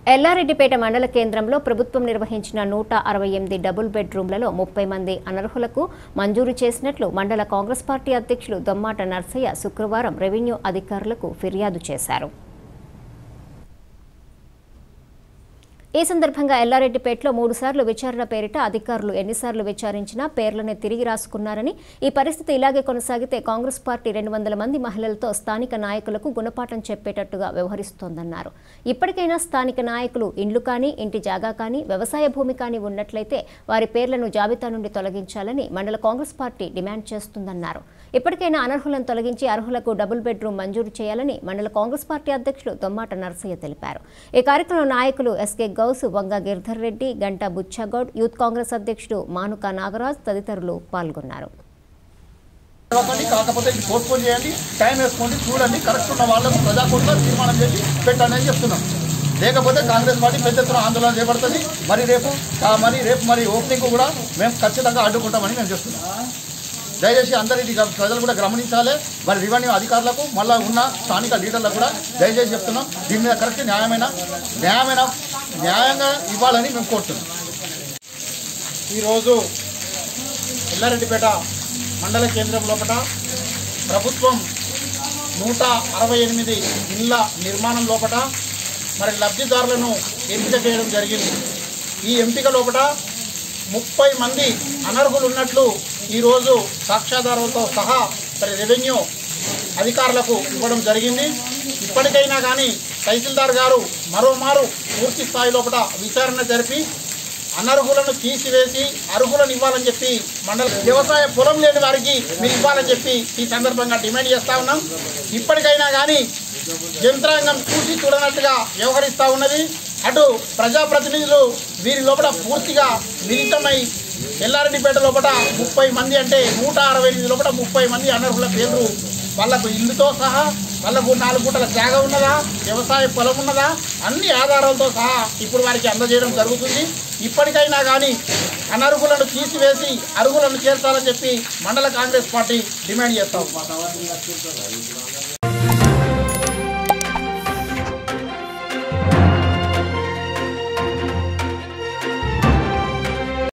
ఎల్లారెడ్డిపేట మండల కేంద్రంలో ప్రభుత్వం నిర్వహించిన నూట అరవై ఎనిమిది డబుల్ బెడ్రూమ్లలో ముప్పై మంది అనర్హులకు మంజూరు చేసినట్లు మండల కాంగ్రెస్ పార్టీ అధ్యక్షులు దొమ్మాట నర్సయ్య శుక్రవారం రెవెన్యూ అధికారులకు ఫిర్యాదు చేశారు ఈ సందర్భంగా ఎల్లారెడ్డిపేటలో మూడు సార్లు విచారణ పేరిట అధికారులు ఎన్నిసార్లు విచారించినా పేర్లనే తిరిగి రాసుకున్నారని ఈ పరిస్థితి ఇలాగే కొనసాగితే కాంగ్రెస్ పార్టీ రెండు వందల మంది మహిళలతో స్థానిక నాయకులకు గుణపాఠం చెప్పేటట్టుగా వ్యవహరిస్తోందన్నారు ఇప్పటికైనా స్థానిక నాయకులు ఇండ్లు కానీ ఇంటి జాగా కానీ వ్యవసాయ భూమి కానీ ఉన్నట్లయితే వారి పేర్లను జాబితా నుండి తొలగించాలని మండల కాంగ్రెస్ పార్టీ డిమాండ్ చేస్తుందన్నారు ఇప్పటికైనా అనర్హులను తొలగించి అర్హులకు డబుల్ బెడ్రూమ్ మంజూరు చేయాలని మండల కాంగ్రెస్ పార్టీ అధ్యక్షులు దొమ్మాట నర్సయ్య తెలిపారు ఈ కార్యక్రమంలో నాయకులు ఎస్కే గౌస్ వంగ గిరిధర్ రెడ్డి గంటా బుచ్చగౌడ్ యూత్ కాంగ్రెస్ అధ్యక్షుడు మానుక నాగరాజ్ తదితరులు పాల్గొన్నారు ఇవ్వకండి కాకపోతే ఇది పోస్ట్పోన్ చేయండి టైం వేసుకోండి చూడండి కరెక్ట్ ఉన్న వాళ్ళకు ప్రజాకోట్లో తీర్మానం చేసి పెట్టండి అని చెప్తున్నాం లేకపోతే కాంగ్రెస్ పార్టీ పెద్ద ఎత్తున ఆందోళన చేపడుతుంది మరి రేపు ఆ, మరి రేపు మరి ఓపెనింగ్ కూడా మేము ఖచ్చితంగా అడ్డుకుంటామని మేము చెప్తున్నాం దయచేసి అందరి ప్రజలు కూడా గమనించాలి మరి రెవెన్యూ అధికారులకు మళ్ళా ఉన్న స్థానిక లీడర్లకు కూడా దయచేసి చెప్తున్నాం దీని మీద కరెక్ట్ న్యాయమైన న్యాయమైన న్యాయంగా ఇవ్వాలని మేము కోరుతున్నాం ఈరోజు ఎల్లారెడ్డిపేట మండల కేంద్రం లోపల ప్రభుత్వం నూట అరవై ఎనిమిది ఇళ్ల నిర్మాణం లోపల మరి లబ్ధిదారులను ఎంపిక చేయడం జరిగింది ఈ ఎంపిక లోపల ముప్పై మంది అనర్హులు ఉన్నట్లు ఈరోజు సాక్ష్యాధారాలతో సహా మరి రెవెన్యూ అధికారులకు ఇవ్వడం జరిగింది ఇప్పటికైనా కానీ తహసీల్దార్ గారు మరోమారు పూర్తి స్థాయి లోపల విచారణ జరిపి అనర్హులను తీసివేసి అర్హులను ఇవ్వాలని చెప్పి మండల వ్యవసాయ పొలం లేని వారికి మీరు ఇవ్వాలని చెప్పి ఈ సందర్భంగా డిమాండ్ చేస్తా ఉన్నాం ఇప్పటికైనా కానీ యంత్రాంగం చూసి చూడనట్టుగా వ్యవహరిస్తూ ఉన్నది అటు ప్రజాప్రతినిధులు వీరి లోపల పూర్తిగా మిళితమై ఎల్లారెడ్డిపేట లోపల ముప్పై మంది అంటే నూట అరవై ఎనిమిది లోపల ముప్పై మంది అనర్హుల పేర్లు వాళ్ళకు ఇల్లుతో సహా వాళ్ళకు నాలుగు పూటల జాగా ఉన్నదా వ్యవసాయ పొలం ఉన్నదా అన్ని ఆధారాలతో సహా ఇప్పుడు వారికి అందజేయడం జరుగుతుంది ఇప్పటికైనా కానీ అనర్హులను తీసివేసి అర్హులను చేర్చాలని చెప్పి మండల కాంగ్రెస్ పార్టీ డిమాండ్ చేస్తాం